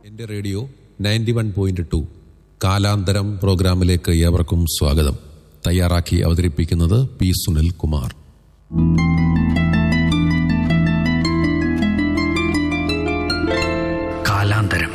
എന്റെ radio ninety one point two Kalantharam പ്രോഗ്രാമിലേക്ക് ഏവർക്കും സ്വാഗതം തയ്യാറാക്കി അവതരിപ്പിക്കുന്നത് പി സുനിൽ കുമാർ കാലാന്തരം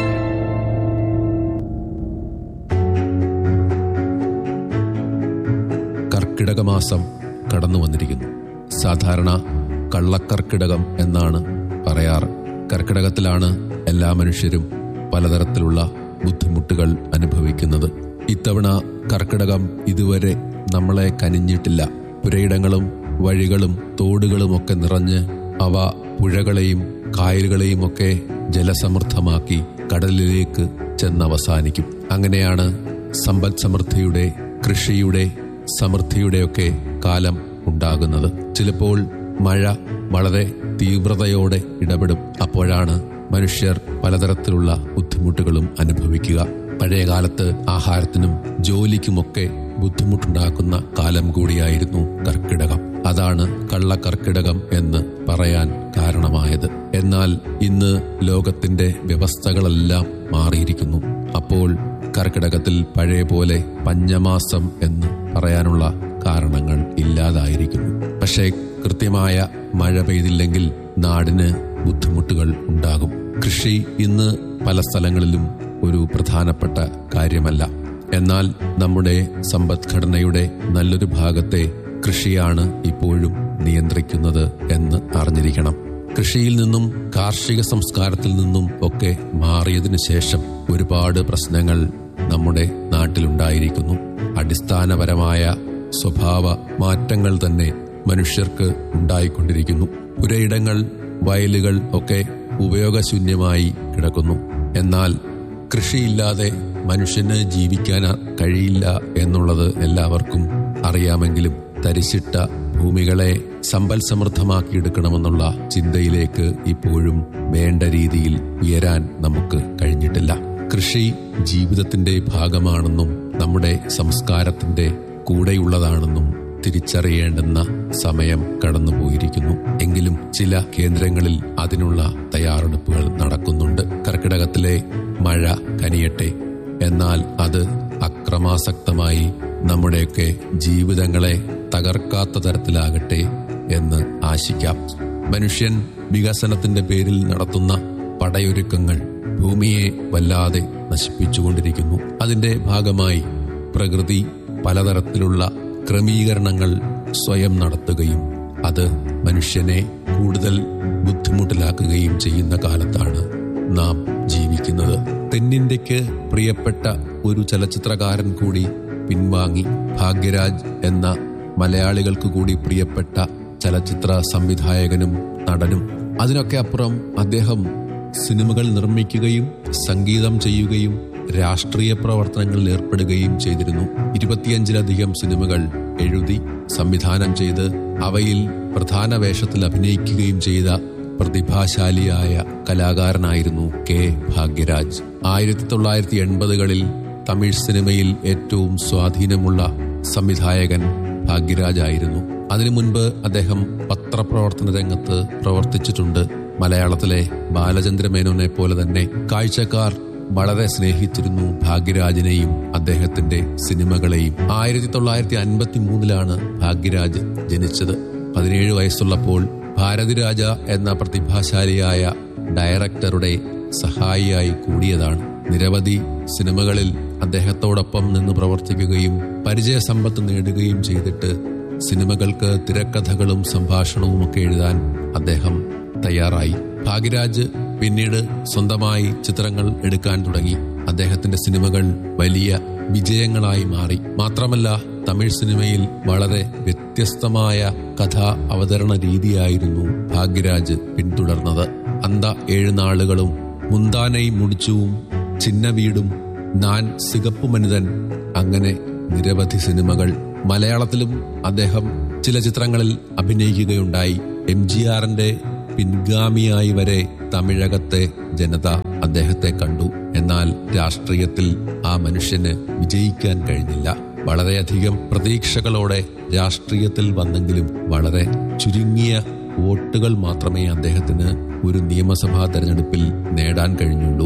കർക്കിടക മാസം കടന്നു വന്നിരിക്കുന്നു സാധാരണ കള്ളക്കർക്കിടകം എന്നാണ് പറയാറ് കർക്കിടകത്തിലാണ് എല്ലാ മനുഷ്യരും പലതരത്തിലുള്ള ബുദ്ധിമുട്ടുകൾ അനുഭവിക്കുന്നത് ഇത്തവണ കർക്കിടകം ഇതുവരെ നമ്മളെ കനിഞ്ഞിട്ടില്ല പുരയിടങ്ങളും വഴികളും തോടുകളുമൊക്കെ നിറഞ്ഞ് അവ പുഴകളെയും കായലുകളെയും ഒക്കെ ജലസമൃദ്ധമാക്കി കടലിലേക്ക് ചെന്നവസാനിക്കും അങ്ങനെയാണ് സമ്പദ് സമൃദ്ധിയുടെ കൃഷിയുടെ സമൃദ്ധിയുടെയൊക്കെ കാലം ഉണ്ടാകുന്നത് ചിലപ്പോൾ മഴ വളരെ തീവ്രതയോടെ ഇടപെടും അപ്പോഴാണ് മനുഷ്യർ പലതരത്തിലുള്ള ബുദ്ധിമുട്ടുകളും അനുഭവിക്കുക പഴയകാലത്ത് ആഹാരത്തിനും ജോലിക്കുമൊക്കെ ബുദ്ധിമുട്ടുണ്ടാക്കുന്ന കാലം കൂടിയായിരുന്നു കർക്കിടകം അതാണ് കള്ളക്കർക്കിടകം എന്ന് പറയാൻ കാരണമായത് എന്നാൽ ഇന്ന് ലോകത്തിന്റെ വ്യവസ്ഥകളെല്ലാം മാറിയിരിക്കുന്നു അപ്പോൾ കർക്കിടകത്തിൽ പഴയ പോലെ പഞ്ഞമാസം എന്ന് പറയാനുള്ള കാരണങ്ങൾ ഇല്ലാതായിരിക്കുന്നു പക്ഷേ കൃത്യമായ മഴ പെയ്തില്ലെങ്കിൽ നാടിന് ബുദ്ധിമുട്ടുകൾ ഉണ്ടാകും കൃഷി ഇന്ന് പല സ്ഥലങ്ങളിലും ഒരു പ്രധാനപ്പെട്ട കാര്യമല്ല എന്നാൽ നമ്മുടെ സമ്പദ്ഘടനയുടെ നല്ലൊരു ഭാഗത്തെ കൃഷിയാണ് ഇപ്പോഴും നിയന്ത്രിക്കുന്നത് എന്ന് അറിഞ്ഞിരിക്കണം കൃഷിയിൽ നിന്നും കാർഷിക സംസ്കാരത്തിൽ നിന്നും ഒക്കെ മാറിയതിനു ശേഷം ഒരുപാട് പ്രശ്നങ്ങൾ നമ്മുടെ നാട്ടിലുണ്ടായിരിക്കുന്നു അടിസ്ഥാനപരമായ സ്വഭാവ മാറ്റങ്ങൾ തന്നെ മനുഷ്യർക്ക് ഉണ്ടായിക്കൊണ്ടിരിക്കുന്നു പുരയിടങ്ങൾ വയലുകൾ ഒക്കെ ഉപയോഗശൂന്യമായി കിടക്കുന്നു എന്നാൽ കൃഷിയില്ലാതെ മനുഷ്യന് ജീവിക്കാൻ കഴിയില്ല എന്നുള്ളത് എല്ലാവർക്കും അറിയാമെങ്കിലും തരിശിട്ട ഭൂമികളെ സമ്പൽ സമൃദ്ധമാക്കിയെടുക്കണമെന്നുള്ള ചിന്തയിലേക്ക് ഇപ്പോഴും വേണ്ട രീതിയിൽ ഉയരാൻ നമുക്ക് കഴിഞ്ഞിട്ടില്ല കൃഷി ജീവിതത്തിന്റെ ഭാഗമാണെന്നും നമ്മുടെ സംസ്കാരത്തിന്റെ കൂടെയുള്ളതാണെന്നും തിരിച്ചറിയേണ്ടുന്ന സമയം കടന്നുപോയിരിക്കുന്നു എങ്കിലും ചില കേന്ദ്രങ്ങളിൽ അതിനുള്ള തയ്യാറെടുപ്പുകൾ നടക്കുന്നുണ്ട് കർക്കിടകത്തിലെ മഴ കനിയട്ടെ എന്നാൽ അത് അക്രമാസക്തമായി നമ്മുടെയൊക്കെ ജീവിതങ്ങളെ തകർക്കാത്ത തരത്തിലാകട്ടെ എന്ന് ആശിക്കാം മനുഷ്യൻ വികസനത്തിന്റെ പേരിൽ നടത്തുന്ന പടയൊരുക്കങ്ങൾ ഭൂമിയെ വല്ലാതെ നശിപ്പിച്ചുകൊണ്ടിരിക്കുന്നു അതിന്റെ ഭാഗമായി പ്രകൃതി പലതരത്തിലുള്ള ക്രമീകരണങ്ങൾ സ്വയം നടത്തുകയും അത് മനുഷ്യനെ കൂടുതൽ ബുദ്ധിമുട്ടിലാക്കുകയും ചെയ്യുന്ന കാലത്താണ് നാം ജീവിക്കുന്നത് തെന്നിന്ത്യക്ക് പ്രിയപ്പെട്ട ഒരു ചലച്ചിത്രകാരൻ കൂടി പിൻവാങ്ങി ഭാഗ്യരാജ് എന്ന മലയാളികൾക്ക് കൂടി പ്രിയപ്പെട്ട ചലച്ചിത്ര സംവിധായകനും നടനും അതിനൊക്കെ അപ്പുറം അദ്ദേഹം സിനിമകൾ നിർമ്മിക്കുകയും സംഗീതം ചെയ്യുകയും രാഷ്ട്രീയ പ്രവർത്തനങ്ങളിൽ ഏർപ്പെടുകയും ചെയ്തിരുന്നു ഇരുപത്തിയഞ്ചിലധികം സിനിമകൾ എഴുതി സംവിധാനം ചെയ്ത് അവയിൽ പ്രധാന വേഷത്തിൽ അഭിനയിക്കുകയും ചെയ്ത പ്രതിഭാശാലിയായ കലാകാരനായിരുന്നു കെ ഭാഗ്യരാജ് ആയിരത്തി തൊള്ളായിരത്തി എൺപതുകളിൽ തമിഴ് സിനിമയിൽ ഏറ്റവും സ്വാധീനമുള്ള സംവിധായകൻ ഭാഗ്യരാജായിരുന്നു അതിനു മുൻപ് അദ്ദേഹം പത്രപ്രവർത്തന രംഗത്ത് പ്രവർത്തിച്ചിട്ടുണ്ട് മലയാളത്തിലെ ബാലചന്ദ്രമേനോനെ പോലെ തന്നെ കാഴ്ചക്കാർ വളരെ സ്നേഹിച്ചിരുന്നു ഭാഗ്യരാജിനെയും അദ്ദേഹത്തിന്റെ സിനിമകളെയും ആയിരത്തി തൊള്ളായിരത്തി അൻപത്തി മൂന്നിലാണ് ഭാഗ്യരാജ് ജനിച്ചത് പതിനേഴ് വയസ്സുള്ളപ്പോൾ ഭാരതിരാജ എന്ന പ്രതിഭാശാലിയായ ഡയറക്ടറുടെ സഹായിയായി കൂടിയതാണ് നിരവധി സിനിമകളിൽ അദ്ദേഹത്തോടൊപ്പം നിന്ന് പ്രവർത്തിക്കുകയും പരിചയസമ്പത്ത് നേടുകയും ചെയ്തിട്ട് സിനിമകൾക്ക് തിരക്കഥകളും സംഭാഷണവും ഒക്കെ എഴുതാൻ അദ്ദേഹം തയ്യാറായി ഭാഗ്യരാജ് പിന്നീട് സ്വന്തമായി ചിത്രങ്ങൾ എടുക്കാൻ തുടങ്ങി അദ്ദേഹത്തിന്റെ സിനിമകൾ വലിയ വിജയങ്ങളായി മാറി മാത്രമല്ല തമിഴ് സിനിമയിൽ വളരെ വ്യത്യസ്തമായ കഥാ അവതരണ രീതിയായിരുന്നു ഭാഗ്യരാജ് പിന്തുടർന്നത് അന്ത ഏഴ് നാളുകളും മുന്താനൈ മുടിച്ചുവും ചിന്ന വീടും നാൻ സികപ്പു മനിതൻ അങ്ങനെ നിരവധി സിനിമകൾ മലയാളത്തിലും അദ്ദേഹം ചില ചിത്രങ്ങളിൽ അഭിനയിക്കുകയുണ്ടായി എം ജി ആറിന്റെ പിൻഗാമിയായി വരെ തമിഴകത്തെ ജനത അദ്ദേഹത്തെ കണ്ടു എന്നാൽ രാഷ്ട്രീയത്തിൽ ആ മനുഷ്യന് വിജയിക്കാൻ കഴിഞ്ഞില്ല വളരെയധികം പ്രതീക്ഷകളോടെ രാഷ്ട്രീയത്തിൽ വന്നെങ്കിലും വളരെ ചുരുങ്ങിയ വോട്ടുകൾ മാത്രമേ അദ്ദേഹത്തിന് ഒരു നിയമസഭാ തെരഞ്ഞെടുപ്പിൽ നേടാൻ കഴിഞ്ഞുള്ളൂ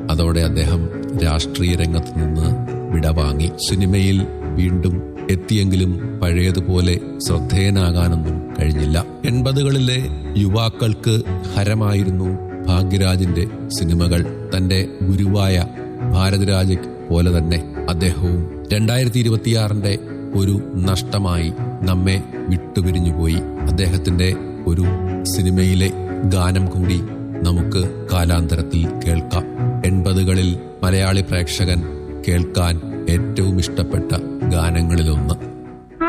അതോടെ അദ്ദേഹം രാഷ്ട്രീയ രംഗത്ത് നിന്ന് വിടവാങ്ങി സിനിമയിൽ വീണ്ടും എത്തിയെങ്കിലും പഴയതുപോലെ ശ്രദ്ധേയനാകാനൊന്നും കഴിഞ്ഞില്ല എൺപതുകളിലെ യുവാക്കൾക്ക് ഹരമായിരുന്നു ഭാഗ്യരാജിന്റെ സിനിമകൾ തന്റെ ഗുരുവായ ഭാരതരാജ് പോലെ തന്നെ അദ്ദേഹവും രണ്ടായിരത്തി ഇരുപത്തിയാറിന്റെ ഒരു നഷ്ടമായി നമ്മെ വിട്ടുപിരിഞ്ഞുപോയി അദ്ദേഹത്തിന്റെ ഒരു സിനിമയിലെ ഗാനം കൂടി നമുക്ക് കാലാന്തരത്തിൽ കേൾക്കാം എൺപതുകളിൽ മലയാളി പ്രേക്ഷകൻ കേൾക്കാൻ ഏറ്റവും ഇഷ്ടപ്പെട്ട ഗാനങ്ങളിലൊന്ന്